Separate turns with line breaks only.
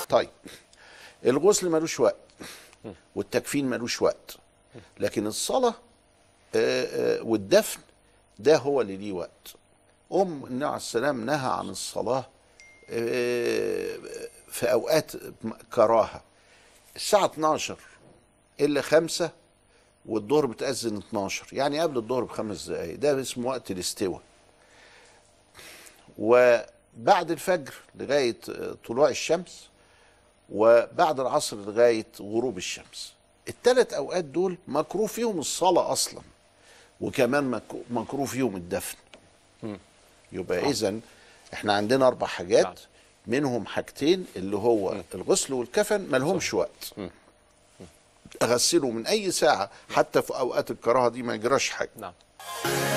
طيب الغسل ملوش وقت والتكفين ملوش وقت لكن الصلاة آه، آه، والدفن ده هو اللي ليه وقت أم النبي عليه السلام نهى عن الصلاة آه، في أوقات كراهة الساعة 12 إلا خمسة والظهر بتأذن 12 يعني قبل الظهر بخمس دقايق ده اسمه وقت الاستواء وبعد الفجر لغاية طلوع الشمس وبعد العصر لغاية غروب الشمس الثلاث أوقات دول مكروه فيهم الصلاة أصلا وكمان مك- مكروه فيهم الدفن يبقى إذا احنا عندنا أربع حاجات
نعم.
منهم حاجتين اللي هو الغسل والكفن ما لهمش وقت اغسله من اي ساعه حتى في اوقات الكراهه دي ما يجراش حاجه
نعم